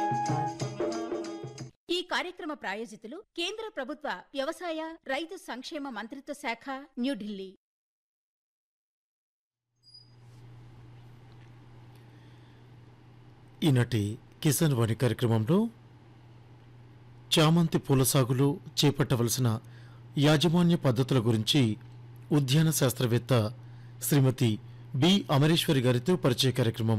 ఈ కార్యక్రమ ప్రాయోజితులు కేంద్ర ప్రభుత్వ వ్యవసాయ రైతు సంక్షేమ మంత్రిత్వ శాఖ న్యూఢిల్లీ ఈనాటి కిసాన్ వాణి కార్యక్రమంలో చామంతి పూల సాగులో చేపట్టవలసిన యాజమాన్య పద్ధతుల గురించి ఉద్యాన శాస్త్రవేత్త శ్రీమతి బి అమరేశ్వరి గారితో పరిచయ కార్యక్రమం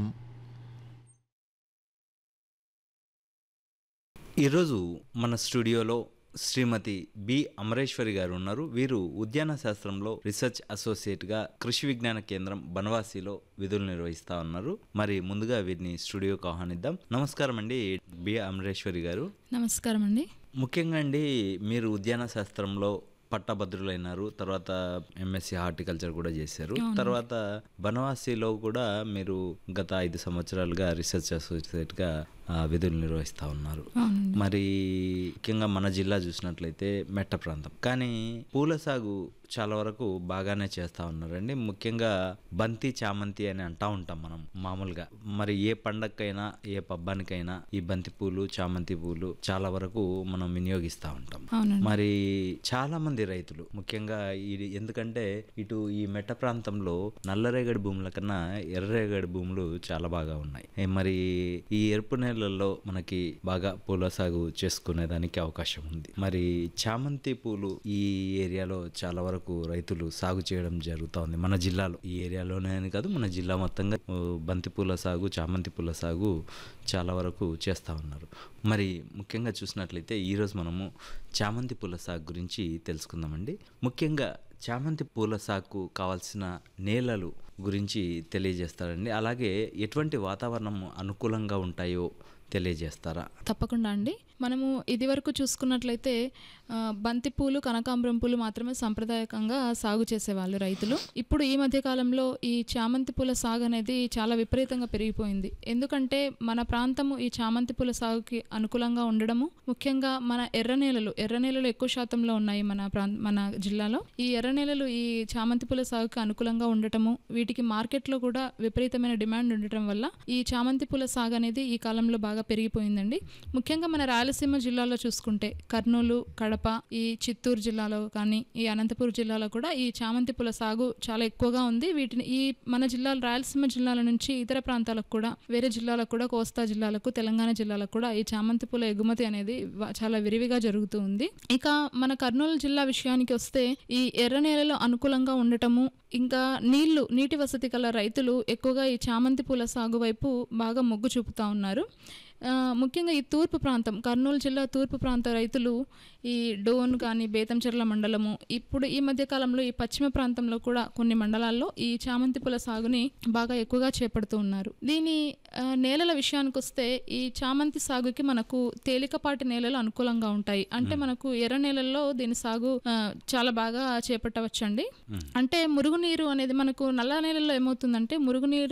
ఈరోజు మన స్టూడియోలో శ్రీమతి బి అమరేశ్వరి గారు ఉన్నారు వీరు ఉద్యాన శాస్త్రంలో రీసెర్చ్ అసోసియేట్గా కృషి విజ్ఞాన కేంద్రం బనవాసిలో విధులు నిర్వహిస్తా ఉన్నారు మరి ముందుగా వీరిని స్టూడియోకి ఆహ్వానిద్దాం నమస్కారం అండి బి అమరేశ్వరి గారు నమస్కారం అండి ముఖ్యంగా అండి మీరు ఉద్యాన శాస్త్రంలో పట్టభద్రులైనారు తర్వాత ఎంఎస్సి హార్టికల్చర్ కూడా చేశారు తర్వాత బనవాసిలో కూడా మీరు గత ఐదు సంవత్సరాలుగా రీసెర్చ్ అసోసియేట్గా ఆ, విధులు నిర్వహిస్తూ ఉన్నారు అవునండి మరి ముఖ్యంగా మన జిల్లా చూసినట్లయితే మెట్ట ప్రాంతం కానీ పూల సాగు చాలా వరకు బాగానే చేస్తూ ఉన్నారండి ముఖ్యంగా బంతి చామంతి అని అంటా ఉంటాం మనం మామూలుగా మరి ఏ పండగకైనా ఏ పబ్బానికైనా ఈ బంతి పూలు చామంతి పూలు చాలా వరకు మనం వినియోగిస్తూ ఉంటాం అవునండి మరి చాలా మంది రైతులు ముఖ్యంగా ఇది ఎందుకంటే ఇటు ఈ మెట్ట ప్రాంతంలో నల్లరేగడి భూముల కన్నా ఎర్రరేగడి భూములు చాలా బాగా ఉన్నాయి ఏ మరి ఈ ఎరుపు నేలల్లో మనకి బాగా పూల సాగు చేసుకునే దానికి అవకాశం ఉంది మరి చామంతి పూలు ఈ ఏరియాలో చాలా వరకు రైతులు సాగు చేయడం జరుగుతూ ఉంది మన జిల్లాలో ఈ ఏరియాలోనే అని కాదు మన జిల్లా మొత్తంగా ఓ, బంతి పూల సాగు చామంతి పూల సాగు చాలా వరకు చేస్తూ ఉన్నారు మరి ముఖ్యంగా చూసినట్లయితే ఈరోజు మనము చామంతి పూల సాగు గురించి తెలుసుకుందామండి ముఖ్యంగా చామంతి పూల సాగుకు కావాల్సిన నేలలు గురించి తెలియజేస్తారండి అలాగే ఎటువంటి వాతావరణం అనుకూలంగా ఉంటాయో తెలియజేస్తారా తప్పకుండా అండి మనము ఇదివరకు చూసుకున్నట్లయితే ఆ, బంతి పూలు కనకాంబరం పూలు మాత్రమే సాంప్రదాయకంగా సాగు చేసేవాళ్ళు రైతులు ఇప్పుడు ఈ మధ్య కాలంలో ఈ చామంతి పూల సాగు అనేది చాలా విపరీతంగా పెరిగిపోయింది ఎందుకంటే మన ప్రాంతము ఈ చామంతి పూల సాగుకి అనుకూలంగా ఉండడము ముఖ్యంగా మన ఎర్ర నేలలు ఎర్ర నేలలు ఎక్కువ శాతంలో ఉన్నాయి మన ప్రాంత మన జిల్లాలో ఈ ఎర్ర నేలలు ఈ చామంతి పూల సాగుకి అనుకూలంగా ఉండటము వీటికి మార్కెట్లో కూడా విపరీతమైన డిమాండ్ ఉండటం వల్ల ఈ చామంతి పూల సాగు అనేది ఈ కాలంలో బాగా పెరిగిపోయిందండి ముఖ్యంగా మన రాయలసీమ జిల్లాలో చూసుకుంటే కర్నూలు కడప ఈ చిత్తూరు జిల్లాలో కానీ ఈ అనంతపురం జిల్లాలో కూడా ఈ చామంతి పూల సాగు చాలా ఎక్కువగా ఉంది వీటిని ఈ మన జిల్లాలు రాయలసీమ జిల్లాల నుంచి ఇతర ప్రాంతాలకు కూడా వేరే జిల్లాలకు కూడా కోస్తా జిల్లాలకు తెలంగాణ జిల్లాలకు కూడా ఈ చామంతి పూల ఎగుమతి అనేది వ- చాలా విరివిగా జరుగుతూ ఉంది ఇక మన కర్నూలు జిల్లా విషయానికి వస్తే ఈ ఎర్ర నేలలో అనుకూలంగా ఉండటము ఇంకా నీళ్లు నీటి వసతి గల రైతులు ఎక్కువగా ఈ చామంతి పూల సాగు వైపు బాగా మొగ్గు చూపుతా ఉన్నారు ఆ, ముఖ్యంగా ఈ తూర్పు ప్రాంతం కర్నూలు జిల్లా తూర్పు ప్రాంత రైతులు ఈ డోన్ కానీ బేతంచెర్ల మండలము ఇప్పుడు ఈ మధ్య కాలంలో ఈ పశ్చిమ ప్రాంతంలో కూడా కొన్ని మండలాల్లో ఈ చామంతి పూల సాగుని బాగా ఎక్కువగా చేపడుతూ ఉన్నారు దీని ఆ, నేలల విషయానికి వస్తే ఈ చామంతి సాగుకి మనకు తేలికపాటి నేలలు అనుకూలంగా ఉంటాయి అంటే మనకు ఎర్ర నేలల్లో దీని సాగు ఆ, చాలా బాగా చేపట్టవచ్చండి అంటే మురుగునీరు అనేది మనకు నల్ల నేలల్లో ఏమవుతుందంటే మురుగునీరు